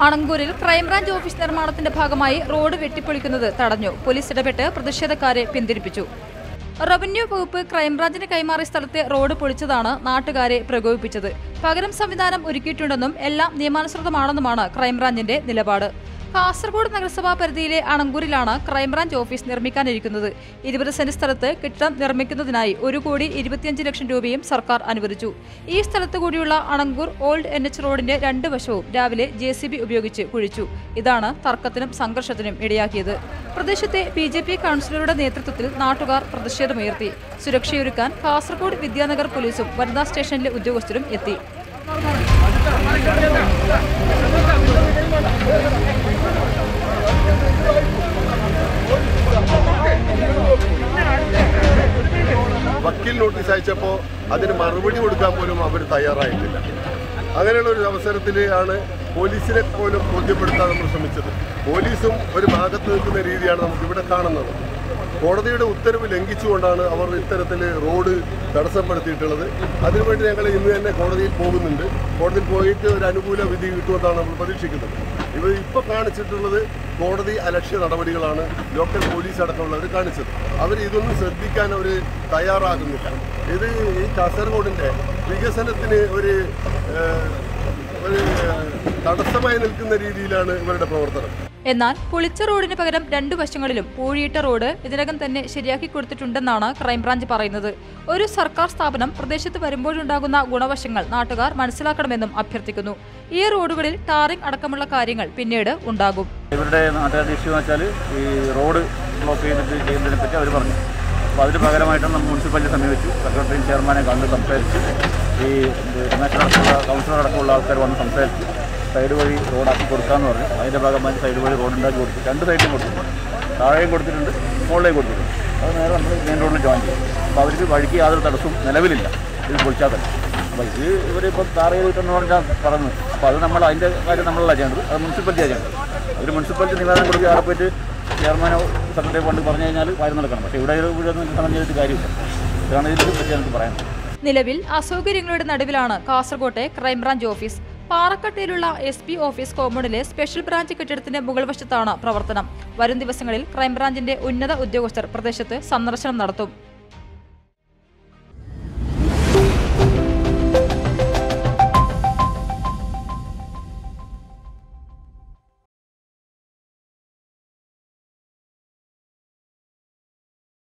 അണങ്കൂരിൽ crime branch office നിർമ്മാണത്തിന്റെ ഭാഗമായി road വെട്ടിപ്പൊളിക്കുന്നത് തടഞ്ഞു പോലീസ് ഇടപെട്ട് പ്രതിഷേധക്കാരെ പിന്തിരിപ്പിച്ചു റവന്യൂ വകുപ്പ് ക്രൈംബ്രാഞ്ചിന് കൈമാറിയ സ്ഥലത്തെ റോഡ് പൊളിച്ചതാണ് നാട്ടുകാരെ പ്രകോപിപ്പിച്ചത് പകരം സംവിധാനം ഒരുക്കിയിട്ടുണ്ടെന്നും എല്ലാം നിയമാനുസൃതമാണെന്നുമാണ് ക്രൈംബ്രാഞ്ചിന്റെ നിലപാട് കാസർഗോഡ് നഗരസഭാ പരിധിയിലെ അണങ്കൂരിലാണ് ക്രൈംബ്രാഞ്ച് ഓഫീസ് നിർമ്മിക്കാനിരിക്കുന്നത് ഇരുപത് സെന്റ് സ്ഥലത്ത് കെട്ടിടം നിർമ്മിക്കുന്നതിനായി ഒരു കോടി ഇരുപത്തിയഞ്ച് ലക്ഷം രൂപയും സർക്കാർ അനുവദിച്ചു ഈ സ്ഥലത്ത് കൂടിയുള്ള അണങ്കൂർ ഓൾഡ് എൻ എച്ച് റോഡിന്റെ രണ്ട് വശവും രാവിലെ ജെ സി ബി ഉപയോഗിച്ച് കുഴിച്ചു ഇതാണ് തർക്കത്തിനും സംഘർഷത്തിനും ഇടയാക്കിയത് പ്രദേശത്തെ ബി ജെ പി കൗൺസിലറുടെ നേതൃത്വത്തിൽ നാട്ടുകാർ പ്രതിഷേധമുയർത്തി സുരക്ഷയൊരുക്കാൻ കാസർഗോഡ് വിദ്യാനഗർ പോലീസും വനിതാ സ്റ്റേഷനിലെ ഉദ്യോഗസ്ഥരും എത്തി വക്കീൽ നോട്ടീസ് അയച്ചപ്പോൾ അതിന് മറുപടി കൊടുക്കാൻ പോലും അവർ തയ്യാറായിട്ടില്ല അങ്ങനെയുള്ള ഒരു അവസരത്തിൽ ആണ് പോലീസിനെ പോലും ബോധ്യപ്പെടുത്താൻ നമ്മൾ ശ്രമിച്ചത് പോലീസും ഒരു ഭാഗത്ത് നിൽക്കുന്ന രീതിയാണ് നമുക്ക് ഇവിടെ കാണുന്നത് കോടതിയുടെ ഉത്തരവ് ലംഘിച്ചുകൊണ്ടാണ് അവർ ഇത്തരത്തിൽ റോഡ് തടസ്സപ്പെടുത്തിയിട്ടുള്ളത് അതിനുവേണ്ടി ഞങ്ങൾ ഇന്ന് തന്നെ കോടതിയിൽ പോകുന്നുണ്ട് കോടതിയിൽ പോയിട്ട് ഒരു അനുകൂല വിധി കിട്ടുമെന്നാണ് നമ്മൾ പ്രതീക്ഷിക്കുന്നത് ഇവർ ഇപ്പോൾ കാണിച്ചിട്ടുള്ളത് കോടതി അലക്ഷ്യ നടപടികളാണ് ലോക്കൽ പോലീസ് അടക്കമുള്ളവർ കാണിച്ചത് അവർ ഇതൊന്നും ശ്രദ്ധിക്കാൻ അവർ തയ്യാറാകുന്നില്ല ഇത് ഈ കാസർഗോഡിൻ്റെ വികസനത്തിന് ഒരു ഏഹ്, ഒരു തടസ്സമായി നിൽക്കുന്ന രീതിയിലാണ് ഇവരുടെ പ്രവർത്തനം എന്നാൽ പൊളിച്ച റോഡിന് പകരം രണ്ടു വശങ്ങളിലും പൂഴിയിട്ട റോഡ് ഇതിനകം തന്നെ ശരിയാക്കി കൊടുത്തിട്ടുണ്ടെന്നാണ് ക്രൈംബ്രാഞ്ച് പറയുന്നത് ഒരു സർക്കാർ സ്ഥാപനം പ്രദേശത്ത് വരുമ്പോഴുണ്ടാകുന്ന ഗുണവശങ്ങൾ നാട്ടുകാർ മനസ്സിലാക്കണമെന്നും അഭ്യർത്ഥിക്കുന്നു ഈ റോഡുകളിൽ ടാറിംഗ് അടക്കമുള്ള കാര്യങ്ങൾ പിന്നീട് ഉണ്ടാകും ഇവരുടെ നാട്ടുകാരുടെ ഇഷ്യൂ എന്ന് വെച്ചാൽ ഈ റോഡ് ബ്ലോക്ക് ചെയ്തിട്ട് ചെയ്യുന്നതിനെ പറ്റി അവർ പറഞ്ഞു അപ്പോൾ അതിന് പകരമായിട്ടാണ് നമ്മൾ മുനിസിപ്പാലിറ്റി സമീപിച്ചു സെക്രട്ടറിയും ചെയർമാനെ കണ്ട് സംസാരിച്ച് ഈ കമ്മീഷണർ അടക്കമുള്ള കൗൺസിലർ അടക്കമുള്ള ആൾക്കാർ വന്ന് സംസാരിച്ച് സൈഡ് വഴി റോഡാക്കി കൊടുക്കാമെന്ന് പറഞ്ഞു അതിൻ്റെ ഭാഗമായി സൈഡ് വഴി റോഡ് ഉണ്ടാക്കി കൊടുത്തു രണ്ട് സൈഡിലും കൊടുത്തു താഴെയും കൊടുത്തിട്ടുണ്ട് മുകളിലേയും കൊടുത്തിട്ടുണ്ട് അത് നേരെ നമ്മൾ മെയിൻ റോഡിൽ ജോയിൻ ചെയ്യും അപ്പോൾ അവർക്ക് വഴിക്ക് യാതൊരു തടസ്സവും നിലവിലില്ല ഇത് പൊളിച്ചാൽ തന്നെ അപ്പോൾ ഇത് ഇവരിപ്പോൾ താർ ചെയ്തിട്ടെന്ന് പറഞ്ഞാൽ പറഞ്ഞു അപ്പോൾ അത് നമ്മൾ അതിൻ്റെ കാര്യം നമ്മളല്ല ചെയ്യേണ്ടത് അത് മുനിസിപ്പാലിറ്റിയാണ് ചെയ്യേണ്ടത് ഒരു മുനിസിപ്പാലിറ്റി നിവേദനം കൊടുക്കുക അവിടെ പോയിട്ട് ചെയർമാനോ സെക്രട്ടറി കൊണ്ട് പറഞ്ഞു കഴിഞ്ഞാൽ കാര്യം നടക്കണം പക്ഷേ ഇവിടെ ഒരു ഇവിടെ ഒന്നും സമയം ചെയ്തിട്ട് കാര്യമില്ല ഇതാണ് ഇതിനെ പറ്റി എനിക്ക് പറയാനുള്ളത് നിലവിൽ അസൗകര്യങ്ങളുടെ നടുവിലാണ് കാസർകോട്ടെ ക്രൈംബ്രാഞ്ച് ഓഫീസ് പാറക്കട്ടയിലുള്ള എസ് പി ഓഫീസ് കോമ്പൗണ്ടിലെ സ്പെഷ്യൽ ബ്രാഞ്ച് കെട്ടിടത്തിന്റെ മുകൾ വശത്താണ് പ്രവർത്തനം വരും ദിവസങ്ങളിൽ ക്രൈംബ്രാഞ്ചിന്റെ ഉന്നത ഉദ്യോഗസ്ഥർ പ്രദേശത്ത് സന്ദർശനം നടത്തും